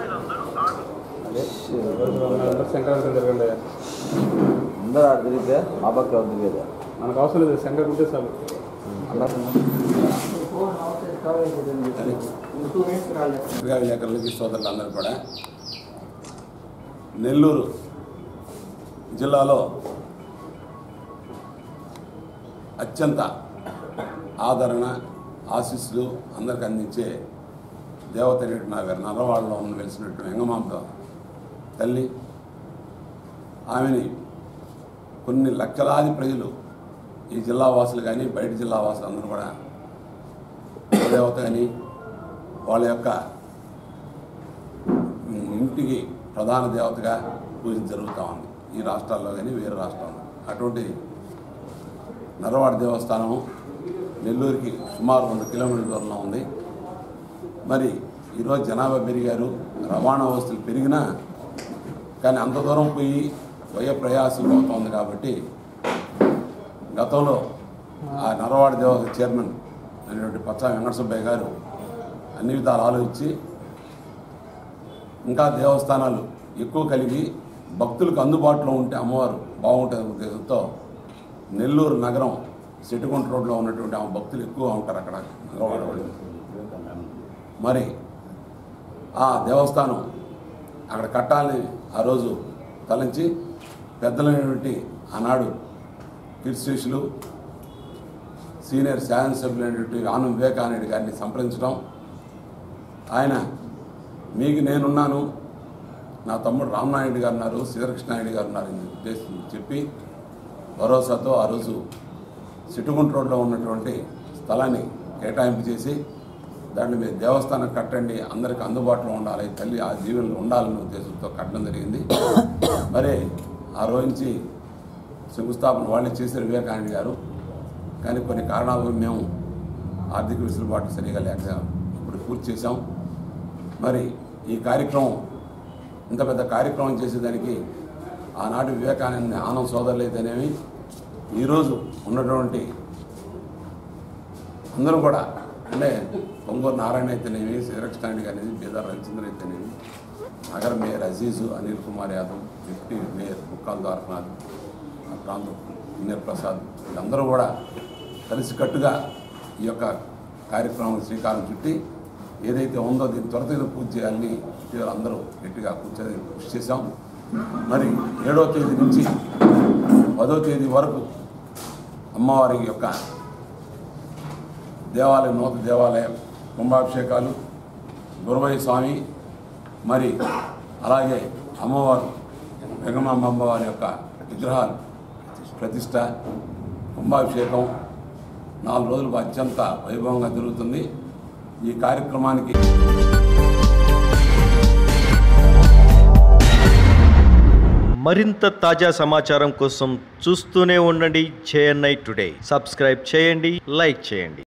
అదే అందరూ సంక్రాంతి జరగండి అందరూ ఆడ తిరిగితే మా పక్క ఎవరు తిరిగేది మనకు అవసరం లేదు శంకర్ ఉంటే చాలు పత్రికా విలేకరులకి సోదరులందరూ కూడా నెల్లూరు జిల్లాలో అత్యంత ఆదరణ ఆశీస్సులు అందరికి అందించే దేవత రేటు నా గారు నల్లవాడలో ఉన్న వెలిసినట్టు వెంగమాంబ తల్లి ఆమెని కొన్ని లక్షలాది ప్రజలు ఈ జిల్లా వాసులు కానీ బయట జిల్లా వాసులు అందరూ కూడా దేవత కానీ వాళ్ళ యొక్క ఇంటికి ప్రధాన దేవతగా పూజ జరుగుతూ ఉంది ఈ రాష్ట్రాల్లో కానీ వేరే రాష్ట్రాల్లో అటువంటి నరవాడ దేవస్థానం నెల్లూరుకి సుమారు వంద కిలోమీటర్ల దూరంలో ఉంది మరి ఈరోజు జనాభా పెరిగారు రవాణా వస్తువులు పెరిగినా కానీ అంత దూరం పోయి వయ ప్రయాసం అవుతోంది కాబట్టి గతంలో ఆ నరవాడ దేవత చైర్మన్ అనేటువంటి పచ్చా వెంకట సుబ్బయ్య గారు అన్ని విధాలు ఆలోచించి ఇంకా దేవస్థానాలు ఎక్కువ కలిగి భక్తులకు అందుబాటులో ఉంటే అమ్మవారు బాగుంటుంది ఉద్దేశంతో నెల్లూరు నగరం సిటిగుంట రోడ్లో ఉన్నటువంటి ఆ భక్తులు ఎక్కువ ఉంటారు అక్కడ నగరవాడ వాళ్ళు మరి ఆ దేవస్థానం అక్కడ కట్టాలని ఆ రోజు తలంచి పెద్దలైనటువంటి ఆనాడు కీర్తిశేషులు సీనియర్ శాసనసభ్యులైనటువంటి ఆనం వివేకానంద గారిని సంప్రదించడం ఆయన మీకు నేనున్నాను నా తమ్ముడు రామనాయుడు గారు ఉన్నారు శ్రీకృష్ణాయుడు గారు ఉన్నారు అని ఉద్దేశం చెప్పి భరోసాతో ఆ రోజు సిట్టుగుంట రోడ్లో ఉన్నటువంటి స్థలాన్ని కేటాయింపు చేసి దాన్ని మీరు దేవస్థానం కట్టండి అందరికి అందుబాటులో ఉండాలి తల్లి ఆ జీవనంలో ఉండాలనే ఉద్దేశంతో కట్టడం జరిగింది మరి ఆ రోజు నుంచి శంకుస్థాపన వాళ్ళే చేశారు వివేకానంద గారు కానీ కొన్ని కారణాల వల్ల మేము ఆర్థిక వెసులుబాటు సరిగా లేక ఇప్పుడు పూర్తి చేశాం మరి ఈ కార్యక్రమం ఇంత పెద్ద కార్యక్రమం చేసేదానికి ఆనాటి వివేకానంద ఆనం సోదరులు అయితేనేమి ఈరోజు ఉన్నటువంటి అందరూ కూడా అంటే పొంగూరు నారాయణ అయితేనేమి శ్రీరక్షణాయుడు గారి బీదార్ రవిచంద్ర అయితేనేమి నగర mayor Aziz Anil Kumar Yadav deputy mayor Mukkal Dwarakanath ఆ ప్రాంతం ఇంజర్ ప్రసాద్ వీళ్ళందరూ కూడా కలిసికట్టుగా ఈ యొక్క కార్యక్రమం శ్రీకారం చుట్టి ఏదైతే ఉందో దీన్ని త్వరితగతిన పూర్తి చేయాలని ఇటీవల అందరూ గట్టిగా కూర్చొని కృషి చేశాం మరి ఏడవ తేదీ నుంచి పదో తేదీ వరకు అమ్మవారి యొక్క దేవాలయం నూతన దేవాలయం కుంభాభిషేకాలు గురవయ్య స్వామి మరి అలాగే అమ్మవారు వెంగమాంబ అమ్మవారి యొక్క విగ్రహాలు ప్రతిష్ట కుంభాభిషేకం నాలుగు రోజులు అత్యంత వైభవంగా జరుగుతుంది ఈ కార్యక్రమానికి మరింత తాజా సమాచారం కోసం చూస్తూనే ఉండండి జేఎన్ఐ టుడే సబ్స్క్రైబ్ చేయండి లైక్ చేయండి